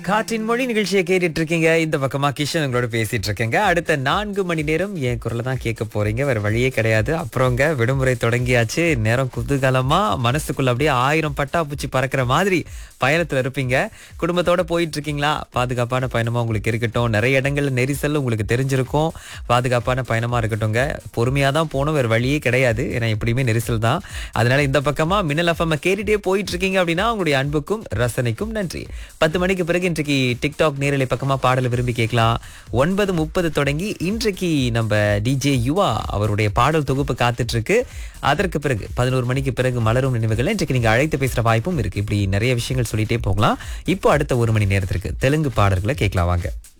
காற்றின் மொழி நிகழ்ச்சியை கேட்டுட்டு இருக்கீங்க இந்த பக்கமா கிஷன் உங்களோட பேசிட்டு இருக்கேங்க அடுத்த நான்கு மணி நேரம் என் குரலை தான் கேட்க போறீங்க வேற வழியே கிடையாது அப்புறங்க விடுமுறை தொடங்கியாச்சு நேரம் குதூகலமா மனசுக்குள்ள அப்படியே ஆயிரம் பட்டாப்பூச்சி பறக்கிற மாதிரி பயணத்துல இருப்பீங்க குடும்பத்தோட போயிட்டு இருக்கீங்களா பாதுகாப்பான பயணமா உங்களுக்கு இருக்கட்டும் நிறைய இடங்கள்ல நெரிசல் உங்களுக்கு தெரிஞ்சிருக்கும் பாதுகாப்பான பயணமா இருக்கட்டும்ங்க பொறுமையா தான் போகணும் வேற வழியே கிடையாது ஏன்னா எப்படியுமே நெரிசல் தான் அதனால இந்த பக்கமா மின்னல் எஃப்எம் கேட்டுட்டே போயிட்டு இருக்கீங்க அப்படின்னா உங்களுடைய அன்புக்கும் ரசனைக்கும் நன்றி பத்து மணிக்கு பிறகு இன்றைக்கு டிக்டாக் நேரலை பக்கமா பாடலை விரும்பி கேட்கலாம் ஒன்பது முப்பது தொடங்கி இன்றைக்கு நம்ம டிஜே யுவா அவருடைய பாடல் தொகுப்பு காத்துட்டு இருக்கு அதற்கு பிறகு பதினோரு மணிக்கு பிறகு மலரும் நினைவுகள் இன்றைக்கு நீங்க அழைத்து பேசுற வாய்ப்பும் இருக்கு இப்படி நிறைய விஷயங்கள் சொல்லிட்டே போகலாம் இப்போ அடுத்த ஒரு மணி நேரத்திற்கு தெலுங்கு பாடல்களை கேட்கலாம் வாங்க